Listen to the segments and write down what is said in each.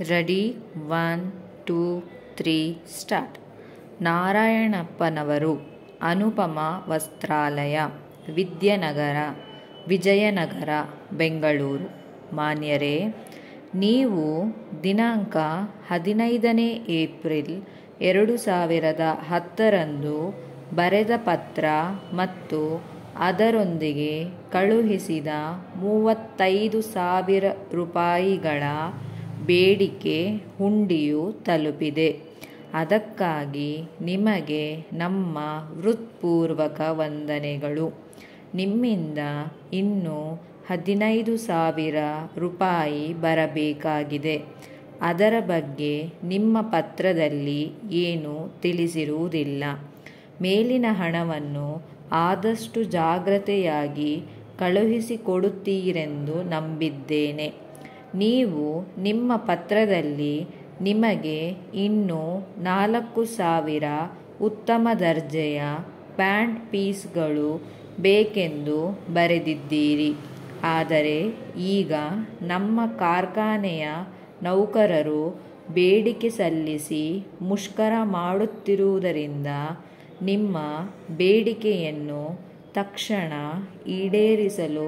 ready one two three start ನಾರಾಯಣಪ್ಪನವರು ಅನುಪಮ ವಸ್ತ್ರಾಲಯ ವಿದ್ಯಾನಗರ ವಿಜಯನಗರ ಬೆಂಗಳೂರು ಮಾನ್ಯರೇ ನೀವು ದಿನಾಂಕ ಹದಿನೈದನೇ ಏಪ್ರಿಲ್ ಎರಡು ಸಾವಿರದ ಹತ್ತರಂದು ಬರೆದ ಪತ್ರ ಮತ್ತು ಅದರೊಂದಿಗೆ ಕಳುಹಿಸಿದ ಮೂವತ್ತೈದು ಸಾವಿರ ರೂಪಾಯಿಗಳ ಬೇಡಿಕೆ ಹುಂಡಿಯು ತಲುಪಿದೆ ಅದಕ್ಕಾಗಿ ನಿಮಗೆ ನಮ್ಮ ಹೃತ್ಪೂರ್ವಕ ವಂದನೆಗಳು ನಿಮ್ಮಿಂದ ಇನ್ನೂ ಹದಿನೈದು ಸಾವಿರ ರೂಪಾಯಿ ಬರಬೇಕಾಗಿದೆ ಅದರ ಬಗ್ಗೆ ನಿಮ್ಮ ಪತ್ರದಲ್ಲಿ ಏನೂ ತಿಳಿಸಿರುವುದಿಲ್ಲ ಮೇಲಿನ ಹಣವನ್ನು ಆದಷ್ಟು ಜಾಗ್ರತೆಯಾಗಿ ಕಳುಹಿಸಿಕೊಡುತ್ತೀರೆಂದು ನಂಬಿದ್ದೇನೆ ನೀವು ನಿಮ್ಮ ಪತ್ರದಲ್ಲಿ ನಿಮಗೆ ಇನ್ನೂ ನಾಲ್ಕು ಸಾವಿರ ಉತ್ತಮ ದರ್ಜೆಯ ಪ್ಯಾಂಟ್ ಪೀಸ್ಗಳು ಬೇಕೆಂದು ಬರೆದಿದ್ದೀರಿ ಆದರೆ ಈಗ ನಮ್ಮ ಕಾರ್ಖಾನೆಯ ನೌಕರರು ಬೇಡಿಕೆ ಸಲ್ಲಿಸಿ ಮುಷ್ಕರ ಮಾಡುತ್ತಿರುವುದರಿಂದ ನಿಮ್ಮ ಬೇಡಿಕೆಯನ್ನು ತಕ್ಷಣ ಈಡೇರಿಸಲು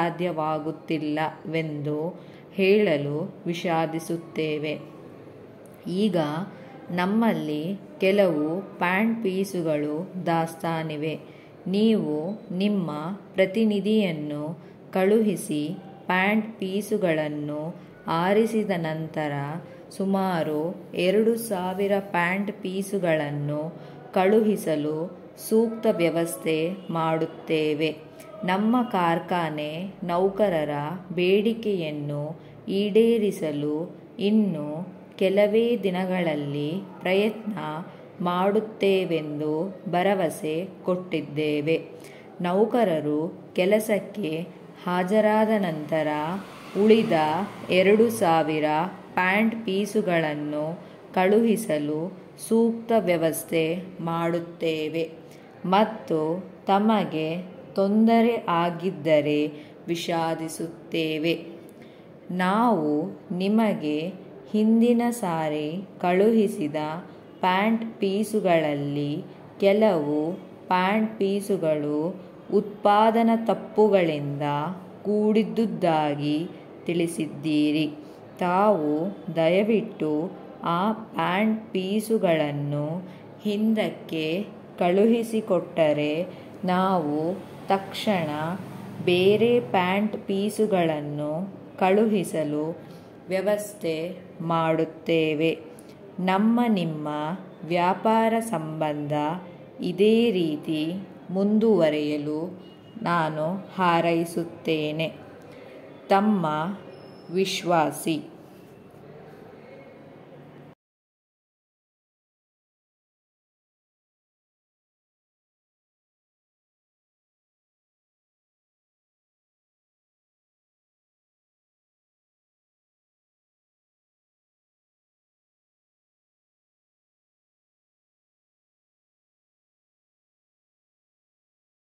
ಸಾಧ್ಯವಾಗುತ್ತಿಲ್ಲವೆಂದು ಹೇಳಲು ವಿಷಾದಿಸುತ್ತೇವೆ ಈಗ ನಮ್ಮಲ್ಲಿ ಕೆಲವು ಪ್ಯಾಂಟ್ ಪೀಸುಗಳು ದಾಸ್ತಾನಿವೆ ನೀವು ನಿಮ್ಮ ಪ್ರತಿನಿಧಿಯನ್ನು ಕಳುಹಿಸಿ ಪ್ಯಾಂಟ್ ಪೀಸುಗಳನ್ನು ಆರಿಸಿದ ನಂತರ ಸುಮಾರು ಎರಡು ಸಾವಿರ ಪ್ಯಾಂಟ್ ಪೀಸುಗಳನ್ನು ಕಳುಹಿಸಲು ಸೂಕ್ತ ವ್ಯವಸ್ಥೆ ಮಾಡುತ್ತೇವೆ ನಮ್ಮ ಕಾರ್ಖಾನೆ ನೌಕರರ ಬೇಡಿಕೆಯನ್ನು ಈಡೇರಿಸಲು ಇನ್ನು ಕೆಲವೇ ದಿನಗಳಲ್ಲಿ ಪ್ರಯತ್ನ ಮಾಡುತ್ತೇವೆಂದು ಭರವಸೆ ಕೊಟ್ಟಿದ್ದೇವೆ ನೌಕರರು ಕೆಲಸಕ್ಕೆ ಹಾಜರಾದ ನಂತರ ಉಳಿದ ಎರಡು ಸಾವಿರ ಪ್ಯಾಂಟ್ ಪೀಸುಗಳನ್ನು ಕಳುಹಿಸಲು ಸೂಕ್ತ ವ್ಯವಸ್ಥೆ ಮಾಡುತ್ತೇವೆ ಮತ್ತು ತಮಗೆ ತೊಂದರೆ ಆಗಿದ್ದರೆ ವಿಷಾದಿಸುತ್ತೇವೆ ನಾವು ನಿಮಗೆ ಹಿಂದಿನ ಸಾರಿ ಕಳುಹಿಸಿದ ಪ್ಯಾಂಟ್ ಪೀಸುಗಳಲ್ಲಿ ಕೆಲವು ಪ್ಯಾಂಟ್ ಪೀಸುಗಳು ಉತ್ಪಾದನಾ ತಪ್ಪುಗಳಿಂದ ಕೂಡಿದ್ದುದಾಗಿ ತಿಳಿಸಿದ್ದೀರಿ ತಾವು ದಯವಿಟ್ಟು ಆ ಪ್ಯಾಂಟ್ ಪೀಸುಗಳನ್ನು ಹಿಂದಕ್ಕೆ ಕಳುಹಿಸಿಕೊಟ್ಟರೆ ನಾವು ತಕ್ಷಣ ಬೇರೆ ಪ್ಯಾಂಟ್ ಪೀಸುಗಳನ್ನು ಕಳುಹಿಸಲು ವ್ಯವಸ್ಥೆ ಮಾಡುತ್ತೇವೆ ನಮ್ಮ ನಿಮ್ಮ ವ್ಯಾಪಾರ ಸಂಬಂಧ ಇದೇ ರೀತಿ ಮುಂದುವರೆಯಲು ನಾನು ಹಾರೈಸುತ್ತೇನೆ ತಮ್ಮ ವಿಶ್ವಾಸಿ